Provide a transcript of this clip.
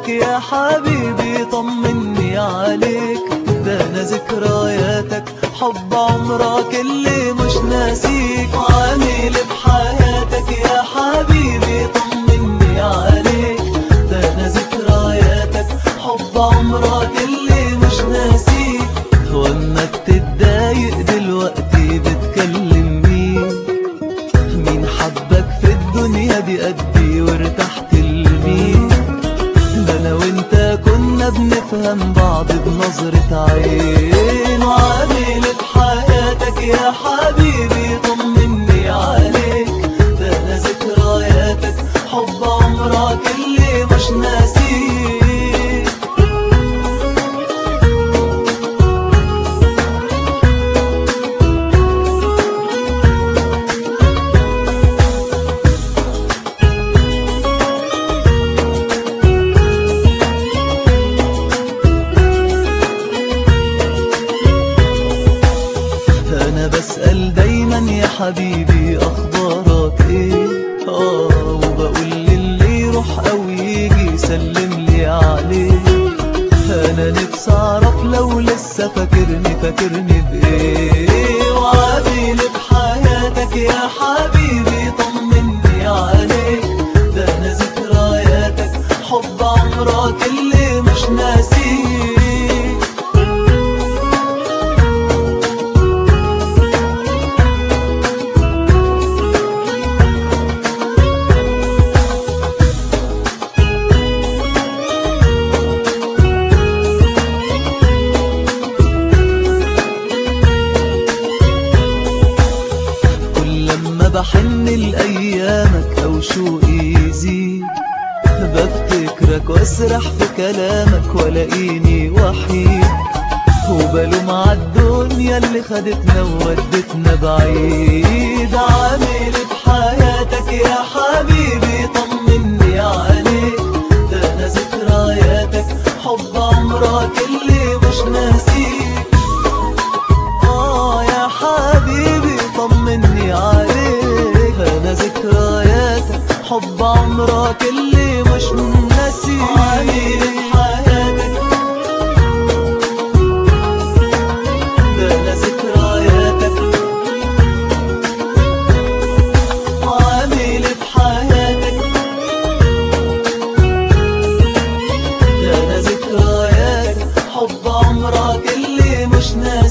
حياتك يا حبيبي طمني عليك ده انا ذكرياتك حب عمرك اللي مش ناسيك عامل بحياتك يا حبيبي طمني عليك ده انا ذكرياتك حب عمرك اللي مش ناسيك واما بتتضايق دلوقتي بتكلم مين مين حبك في الدنيا دي قدي وارتحت لمين ده انا وانت كنا بنفهم بعض بنظرة عين وعامل بحياتك يا حبيبي طمني عليك ده انا ذكرياتك حب عمرك اللي مش ناسيك انا بسأل دايما يا حبيبي اخبارك ايه اه وبقول للي يروح او يجي سلم لي عليه انا نفسي اعرف لو لسه فاكرني فاكرني بايه وعامل بحياتك يا حبيبي طمني عليك ده انا ذكرياتك حب عمرك اللي مش ناسيك كل لما بحن لأيامك أو شوقي يزيد بفتكرك واسرح في كلامك ولاقيني وحيد وبلوم عالدنيا اللي خدتنا وودتنا بعيد عامل بحياتك يا حبيبي طمني عليك ده انا ذكرياتك حب عمرك اللي مش ناسيك آه يا حبيبي طمني عليك أنا ذكرياتك حب عمرك اللي مش ناسيك عامل حياتك ده أنا ذكرياتك عامل بحياتك ده أنا ذكرياتك حب عمرك اللي مش ناسيك